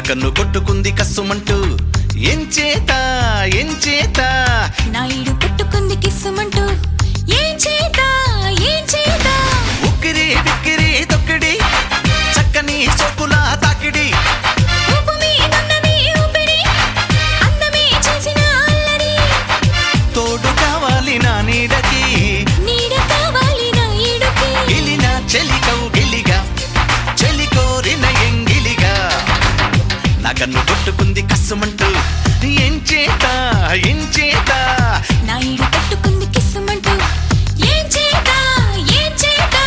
కన్ను కొట్టుకుంది కస్సుమంటూ ఏం చేత ఏం చేత నాయుడు పుట్టుకుంది కిస్సుమంటూ ఏం చేత ఏం చేత ఉక్కిరి బిక్కిరి తొక్కిడి చక్కని సోకుల తాకిడి ఊపు మీదున్నది ఊపిరి అందమే చేసిన అల్లరి తోడు కావాలి నా నీడకి నీడ కావాలి నాయుడుకి గిలిన చెలికౌ గిలిగా చెలి కోరిన ఎంగిలిగా నా కన్ను కొట్టుకుంది కస్సుమంటూ ఏం చేత ఏం చేత నాయుడు పుట్టుకుంది కిస్సుమంటూ ఏం చేత ఏం చేత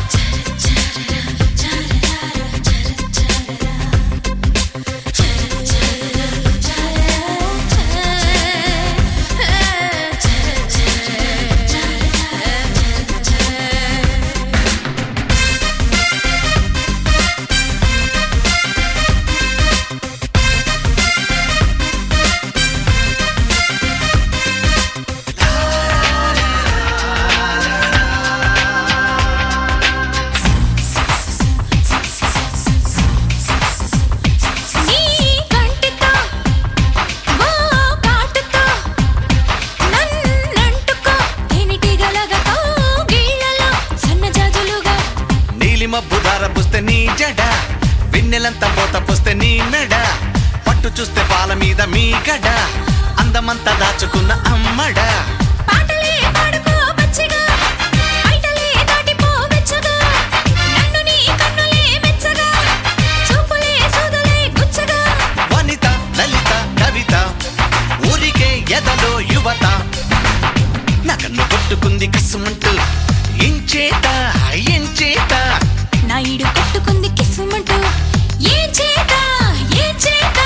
నీ కంటితో ఓ కాటుతో నన్నంటుకో తేనెటీగలగతో గిళ్ళలో సన్నజాజులుగా నీలి మబ్బు దార పుస్తే నీ జడ వెన్నెలంతా పోత పుస్తే నీ మెడ పట్టు చూస్తే పాల మీద మీ గడ అందమంతా దాచుకున్న అమ్మడ పాటలే పాడుకో పచ్చిగా బయటలే దాటిపో వెచ్చగా నన్ను నీ కన్నులే మెచ్చగా చూపులే సూదులే గుచ్చగా వనిత లలిత కవిత ఊరికే ఎదలో యువత నా కన్ను కొట్టుకుంది కసుమంటూ ఏం చేత ఏం చేత నాయుడు కట్టుకుంది కిస్సుమంటూ ఏం చేత ఏం చేత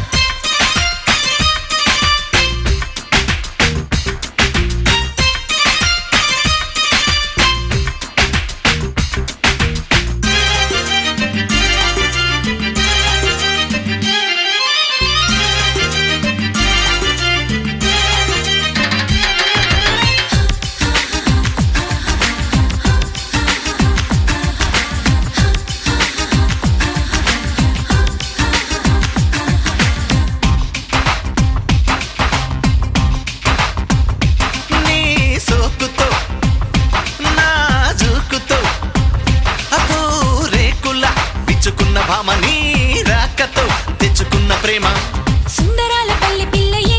నీ సోకుతో నా జూకుతో అపో రేకుల విచ్చుకున్న భామ నీ రాకతో తెచ్చుకున్న ప్రేమ సుందరాల పల్లె పిల్ల